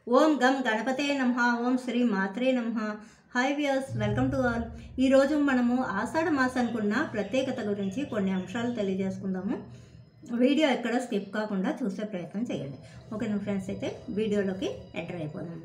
ఓం గం గణపతే నమ ఓం శ్రీ మాత్రే నమ hi views welcome to all ఈరోజు మనము ఆషాఢ మాసానికి ఉన్న ప్రత్యేకత గురించి కొన్ని అంశాలు తెలియజేసుకుందాము వీడియో ఎక్కడ స్కిప్ కాకుండా చూసే ప్రయత్నం చేయండి ఓకేనా ఫ్రెండ్స్ అయితే వీడియోలోకి ఎంటర్ అయిపోదాము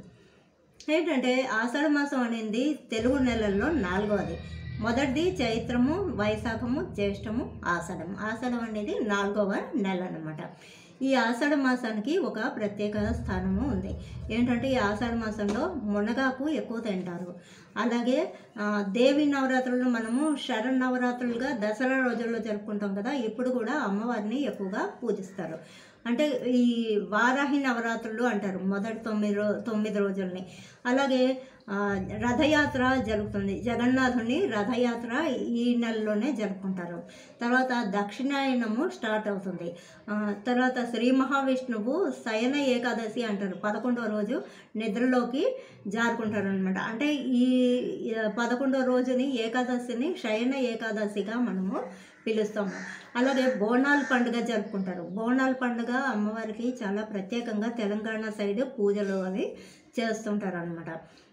ఏంటంటే ఆషాఢ మాసం అనేది తెలుగు నెలల్లో నాలుగవది మొదటిది చైత్రము వైశాఖము జ్యేష్టము ఆషాఢం ఆషాఢం అనేది నాలుగవ నెల అన్నమాట ఈ ఆషాఢ మాసానికి ఒక ప్రత్యేక స్థానము ఉంది ఏంటంటే ఈ ఆషాఢ మాసంలో మునగాకు ఎక్కువ తింటారు అలాగే ఆ, దేవి నవరాత్రులు మనము శరణ్ నవరాత్రులుగా దసరా రోజుల్లో జరుపుకుంటాం కదా ఇప్పుడు కూడా అమ్మవారిని ఎక్కువగా పూజిస్తారు అంటే ఈ వారాహి నవరాత్రులు అంటారు మొదటి తొమ్మిది రో తొమ్మిది రోజుల్ని అలాగే ఆ, రథయాత్ర జరుగుతుంది జగన్నాథుని రథయాత్ర ఈ నెలలోనే జరుపుకుంటారు తర్వాత దక్షిణాయనము స్టార్ట్ అవుతుంది ఆ, తర్వాత శ్రీ మహావిష్ణువు శయన ఏకాదశి అంటారు పదకొండవ రోజు నిద్రలోకి జారుకుంటారు అనమాట అంటే ఈ ఆ, పదకొండవ రోజుని ఏకాదశిని శయన ఏకాదశిగా మనము పిలుస్తాము అలాగే బోనాల పండుగ జరుపుకుంటారు బోనాల పండుగ అమ్మవారికి చాలా ప్రత్యేకంగా తెలంగాణ సైడ్ పూజలు అవి చేస్తుంటారు అనమాట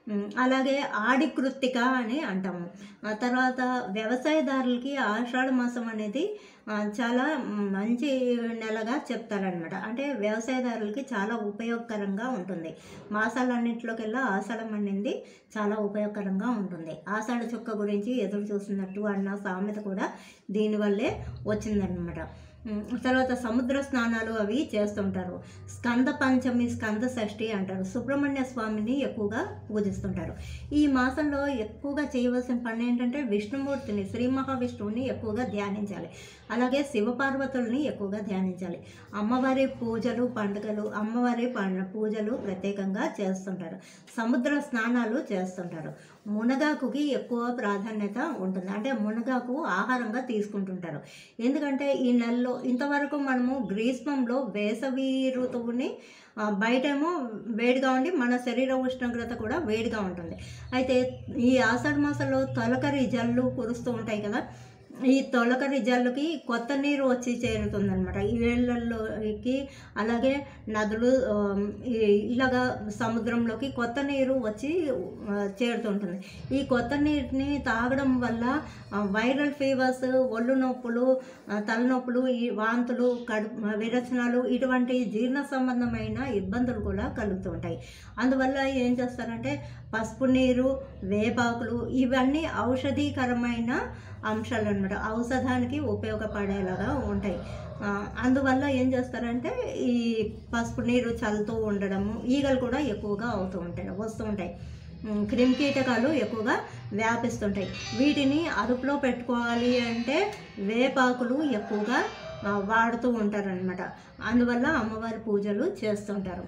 అలాగే ఆడి కృత్తిక అని అంటాము ఆ తర్వాత వ్యవసాయదారులకి ఆషాఢ మాసం అనేది ఆ, చాలా మంచి నెలగా చెప్తారనమాట అంటే వ్యవసాయదారులకి చాలా ఉపయోగకరంగా ఉంటుంది మాసాలన్నింటిలోకెల్లా ఆషాఢం అనేది చాలా ఉపయోగకరంగా ఉంటుంది ఆషాఢ చుక్క గురించి ఎదురు చూస్తున్నట్టు అన్న సామెత కూడా దీనివల్లే వచ్చిందనమాట ఉమ్, తర్వాత సముద్ర స్నానాలు అవి చేస్తుంటారు స్కంద పంచమి స్కంద షష్ఠి అంటారు సుబ్రహ్మణ్య స్వామిని ఎక్కువగా పూజిస్తుంటారు ఈ మాసంలో ఎక్కువగా చేయవలసిన పని ఏంటంటే విష్ణుమూర్తిని శ్రీ మహావిష్ణువుని ఎక్కువగా ధ్యానించాలి అలాగే శివపార్వతుల్ని ఎక్కువగా ధ్యానించాలి అమ్మవారి పూజలు పండుగలు అమ్మవారి పండ పూజలు ప్రత్యేకంగా చేస్తుంటారు సముద్ర స్నానాలు చేస్తుంటారు మునగాకుకి ఎక్కువ ప్రాధాన్యత ఉంటుంది అంటే మునగాకు ఆహారంగా తీసుకుంటుంటారు ఎందుకంటే ఈ నెలలో ఇంతవరకు మనము గ్రీష్మంలో వేసవి ఋతువుని ఆ, బయటేమో వేడిగా ఉండి మన శరీర ఉష్ణోగ్రత కూడా వేడిగా ఉంటుంది అయితే ఈ ఆషాఢ మాసంలో తొలకరి జల్లు కురుస్తూ ఉంటాయి కదా ఈ తొలకరి జల్లుకి కొత్త నీరు వచ్చి చేరుతుందనమాట ఈ వేళ్ళల్లోకి అలాగే నదులు ఆ, ఈ- ఇలాగా సముద్రంలోకి కొత్త నీరు వచ్చి ఆ, చేరుతుంటుంది ఈ కొత్త నీటిని తాగడం వల్ల ఆ, వైరల్ ఫీవర్స్ ఒళ్ళు నొప్పులు ఆ, తలనొప్పులు ఈ వాంతులు కడుపు విరచనాలు ఇటువంటి జీర్ణ సంబంధమైన ఇబ్బందులు కూడా కలుగుతూ ఉంటాయి అందువల్ల ఏం చేస్తారంటే పసుపు నీరు వేపాకులు ఇవన్నీ ఔషధీకరమైన అంశాలు అనమాట ఔషధానికి ఉపయోగపడేలాగా ఉంటాయి ఆ, అందువల్ల ఏం చేస్తారంటే ఈ పసుపు నీరు చల్లుతూ ఉండడము ఈగలు కూడా ఎక్కువగా అవుతూ ఉంటాయి వస్తూ ఉంటాయి ఉమ్, క్రిమికీటకాలు ఎక్కువగా వ్యాపిస్తుంటాయి వీటిని అదుపులో పెట్టుకోవాలి అంటే వేపాకులు ఎక్కువగా ఆ, వాడుతూ ఉంటారనమాట అందువల్ల అమ్మవారి పూజలు చేస్తుంటారు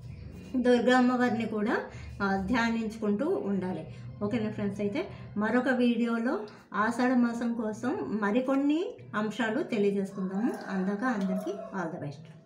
దుర్గా అమ్మవారిని కూడా ఆ, ధ్యానించుకుంటూ ఉండాలి ఓకేనా ఫ్రెండ్స్ అయితే మరొక వీడియోలో ఆషాఢ మాసం కోసం మరికొన్ని అంశాలు తెలియజేసుకుందాము అందాక అందరికీ ఆల్ ద బెస్ట్